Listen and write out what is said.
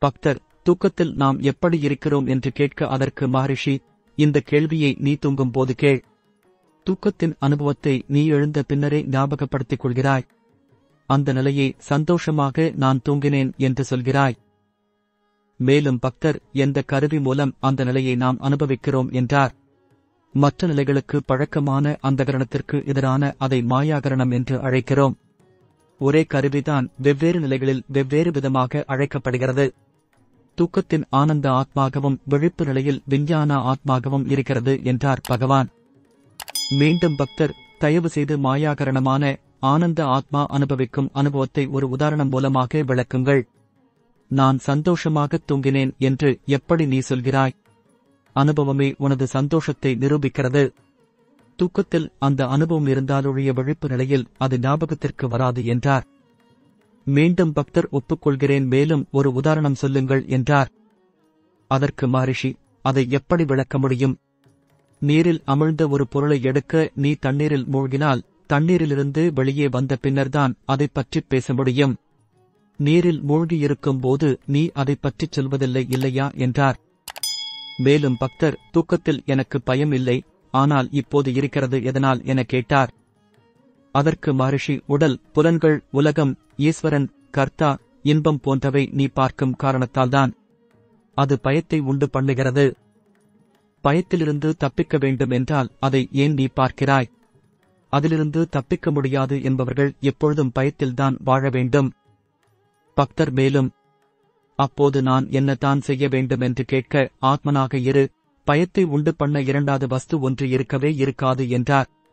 பக்தர் தூக்கத்தில் நாம் எப்படி இருக்கிறோம் என்று கேட்க அதற்கு மகரிஷி இந்த கேள்வியை நீ தூங்கும் போது கேள் தூக்கத்தின் அனுபவத்தை நீ எழுந்த பின்னரே ஞாபகப்படுத்திக் கொள்கிறாய் அந்த நிலையை சந்தோஷமாக நான் தூங்கினேன் என்று சொல்கிறாய் மேலும் பக்தர் எந்த கருவி மூலம் அந்த நிலையை நாம் அனுபவிக்கிறோம் என்றார் மற்ற நிலைகளுக்கு பழக்கமான அந்த கரணத்திற்கு எதிரான அதை மாயாகரணம் என்று அழைக்கிறோம் ஒரே கருவிதான் வெவ்வேறு நிலைகளில் வெவ்வேறு விதமாக அழைக்கப்படுகிறது தூக்கத்தின் ஆனந்த ஆத்மாகவும் விழிப்பு நிலையில் விஞ்ஞான ஆத்மாகவும் இருக்கிறது என்றார் பகவான் மீண்டும் பக்தர் தயவு செய்து மாயாகரணமான ஆனந்த ஆத்மா அனுபவிக்கும் அனுபவத்தை ஒரு உதாரணம் மூலமாக விளக்குங்கள் நான் சந்தோஷமாக தூங்கினேன் என்று எப்படி நீ சொல்கிறாய் அனுபவமே உனது சந்தோஷத்தை நிரூபிக்கிறது தூக்கத்தில் அந்த அனுபவம் இருந்தாலொழிய விழிப்பு நிலையில் அது ஞாபகத்திற்கு வராது என்றார் மீண்டும் பக்தர் ஒப்புக்கொள்கிறேன் மேலும் ஒரு உதாரணம் சொல்லுங்கள் என்றார் அதற்கு மகரிஷி அதை எப்படி விளக்க முடியும் நீரில் அமிழ்ந்த ஒரு பொருளை எடுக்க நீ தண்ணீரில் மூழ்கினால் தண்ணீரிலிருந்து வெளியே வந்த பின்னர்தான் அதைப் பற்றிப் பேச முடியும் நீரில் மூழ்கியிருக்கும் போது நீ அதைப் பற்றிச் சொல்வதில்லை இல்லையா என்றார் மேலும் பக்தர் தூக்கத்தில் எனக்கு பயம் இல்லை ஆனால் இப்போது இருக்கிறது எதனால் என கேட்டார் அதற்கு மகரிஷி உடல் புலன்கள் உலகம் ஈஸ்வரன் கர்த்தா இன்பம் போன்றவை நீ பார்க்கும் காரணத்தால்தான் அது பயத்தை உண்டு பண்ணுகிறது பயத்திலிருந்து தப்பிக்க வேண்டும் என்றால் அதை ஏன் நீ பார்க்கிறாய் அதிலிருந்து தப்பிக்க முடியாது என்பவர்கள் எப்பொழுதும் பயத்தில்தான் வாழ வேண்டும் பக்தர் மேலும் அப்போது நான் என்னதான் செய்ய வேண்டும் என்று கேட்க ஆத்மனாக இரு பயத்தை உண்டு பண்ண இரண்டாவது வஸ்து ஒன்று இருக்கவே இருக்காது என்றார்